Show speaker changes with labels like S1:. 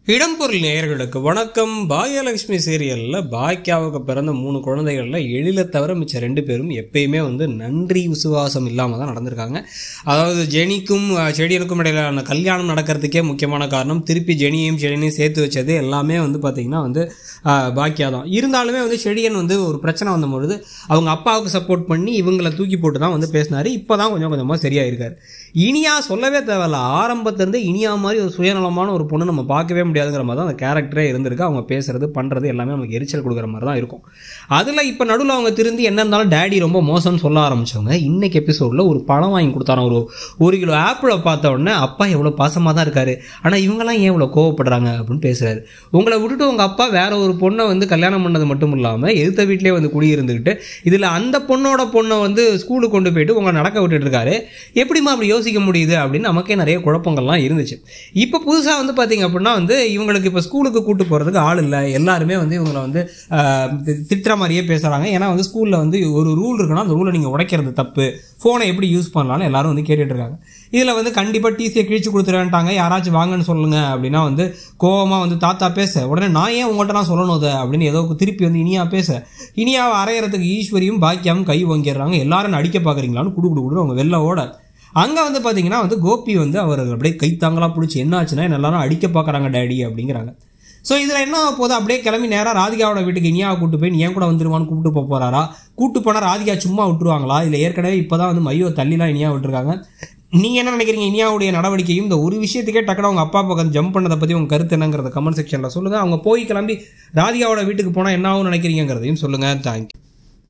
S1: இடம்பொருள் நேயர்களுக்கு வணக்கம் பாக்யலட்சுமி சீரியலில் பாக்கியாவுக்கு பிறந்த மூணு குழந்தைகளில் எழில தவிர மிச்ச ரெண்டு பேரும் எப்பயுமே வந்து நன்றி விசுவாசம் இல்லாமல் தான் நடந்திருக்காங்க அதாவது ஜெனிக்கும் அஹ், செடியனுக்கும் இடையிலான கல்யாணம் நடக்கிறதுக்கே முக்கியமான காரணம் திருப்பி ஜெனியையும் செடியனையும் சேர்த்து வச்சது எல்லாமே வந்து பார்த்திங்கன்னா வந்து அஹ், பாக்கியா தான் இருந்தாலுமே வந்து செடியன் வந்து ஒரு பிரச்சனை வந்தபொழுது அவங்க அப்பாவுக்கு சப்போர்ட் பண்ணி இவங்களை தூக்கி போட்டு தான் வந்து பேசினார் இப்போ தான் கொஞ்சம் கொஞ்சமாக சரியாயிருக்காரு இனியா சொல்லவே தேவையில்ல ஆரம்பத்திலேருந்து இனியா மாதிரி ஒரு சுயநலமான ஒரு பொண்ணு நம்ம பார்க்கவே முடியாதுங்கிற மாதிரி தான் அந்த கேரக்டரே இருந்திருக்கு அவங்க பேசுறது பண்ணுறது எல்லாமே நமக்கு எரிச்சல் கொடுக்குற மாதிரி தான் இருக்கும் அதில் இப்போ நடுவில் அவங்க திருந்தி என்ன இருந்தாலும் டேடி ரொம்ப மோசம்னு சொல்ல ஆரம்பிச்சவங்க இன்னைக்கு எபிசோடில் ஒரு பழம் வாங்கி கொடுத்தாராம் ஒரு ஒரு கிலோ ஆப்பிளை பார்த்த உடனே அப்பா எவ்வளோ பாசமாக தான் இருக்காரு ஆனால் இவங்கெல்லாம் ஏன் இவ்வளோ கோவப்படுறாங்க அப்படின்னு பேசுறாரு உங்களை விட்டுட்டு உங்கள் அப்பா வேற ஒரு பொண்ணை வந்து கல்யாணம் பண்ணது மட்டும் இல்லாமல் எதிர்த்த வீட்டிலே வந்து குடியிருந்துக்கிட்டு இதில் அந்த பொண்ணோட பொண்ணை வந்து ஸ்கூலுக்கு கொண்டு போயிட்டு உங்களை நடக்க விட்டுட்டு இருக்காரு எப்படிம்மா அப்படி யோசிக்க முடியுது அப்படின்னு நமக்கே நிறைய குழப்பங்கள்லாம் இருந்துச்சு இப்போ புதுசாக வந்து பார்த்தீங்க அப்படின்னா வந்து இவங்களுக்கு இப்போ ஸ்கூலுக்கு கூட்டு போகிறதுக்கு ஆள் இல்லை எல்லாருமே வந்து இவங்களை வந்து ஆஹ், தி- திட்டுற மாதிரியே பேசுகிறாங்க ஏன்னா வந்து ஸ்கூலில் வந்து ஒரு ரூல் இருக்குன்னா அந்த ரூலை நீங்கள் உடைக்கிறது தப்பு ஃபோனை எப்படி யூஸ் பண்ணலாம்னு எல்லாரும் வந்து கேட்டுட்டு இருக்காங்க இதில் வந்து கண்டிப்பாக டிசியை கிழிச்சு கொடுத்துருவேன்ட்டாங்க யாராச்சும் வாங்கன்னு சொல்லுங்க அப்படின்னா வந்து கோவமாக வந்து தாத்தா பேச உடனே நான் ஏன் உங்கள்கிட்ட நான் சொல்லணும் அதை அப்படின்னு ஏதோ திருப்பி வந்து இனியா பேச இனியாவை அரையறதுக்கு ஈஸ்வரியும் பாக்கியாவும் கை வாங்கிடுறாங்க எல்லாரும் நடிக்க பார்க்குறீங்களான்னு குடு குடு குடு அவங்க வெளில ஓட அங்கே வந்து பார்த்தீங்கன்னா வந்து கோபி வந்து அவர் அப்படியே கைத்தாங்கலாம் பிடிச்சி என்ன ஆச்சுன்னா என்ன எல்லாரும் அடிக்க பார்க்குறாங்க டேடி அப்படிங்கிறாங்க ஸோ இதில் என்ன ஆக போகுது அப்படியே கிளம்பி நேராக ராதிகாவோட வீட்டுக்கு இனியாவை கூட்டு போய் நீ ஏன் கூட வந்துருவான்னு கூப்பிட்டு போக போறாரா கூட்டு போனால் ராதிகா சும்மா விட்டுருவாங்களா இல்லை ஏற்கனவே இப்போ தான் வந்து மையோ தள்ளிலாம் இனியா விட்டுருக்காங்க நீங்கள் என்ன நினைக்கிறீங்க இனியாவுடைய நடவடிக்கையும் இந்த ஒரு விஷயத்துக்கே டக்குனு அவங்க அப்பா பக்கம் ஜம்ப் பண்ணதை பற்றி உங்கள் கருத்து என்னங்கிறத கமெண்ட் செக்ஷனில் சொல்லுங்கள் அவங்க போய் கிளம்பி ராதிகாவோட வீட்டுக்கு போனால் என்ன ஆகும்னு நினைக்கிறீங்கிறதையும் சொல்லுங்கள் தேங்க்யூ